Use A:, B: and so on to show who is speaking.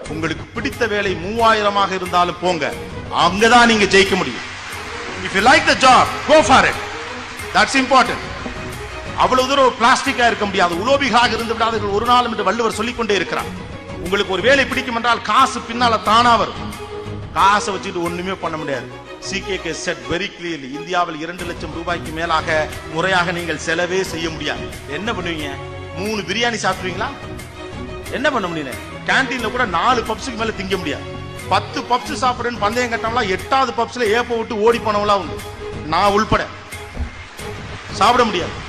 A: உங்களுக்கு பிடித்த வேலை மூவாயிரமாக இருந்தாலும் போங்க அங்கதான் நீங்க ஜெயிக்க முடியும் if you like the job go for it that's important அவ்வளவு தூரம் பிளாஸ்டிக்கா இருக்க முடியாது உலோபிகளாக இருந்து விடாதீர்கள் ஒரு நாள் என்று வள்ளுவர் சொல்லிக் கொண்டே இருக்கிறார் உங்களுக்கு ஒரு வேலை பிடிக்கும் என்றால் காசு பின்னால தானா வரும் காசை வச்சுட்டு ஒண்ணுமே பண்ண முடியாது சிகேகே செட் வெரி கிளியர்லி இந்தியாவில் இரண்டு லட்சம் ரூபாய்க்கு மேலாக முறையாக நீங்கள் செலவே செய்ய முடியாது என்ன பண்ணுவீங்க மூணு பிரியாணி சாப்பிடுவீங்களா என்ன பண்ண முடியல கேண்டீன்ல கூட நாலு பப்ஸுக்கு மேல திங்க முடியாது பத்து பப்ஸ் சாப்பிடுறேன்னு பந்தயம் கட்டவங்களா எட்டாவது பப்ஸ்ல ஏப்ப விட்டு ஓடி போனவங்களா உண்டு நான் உள்பட சாப்பிட முடியாது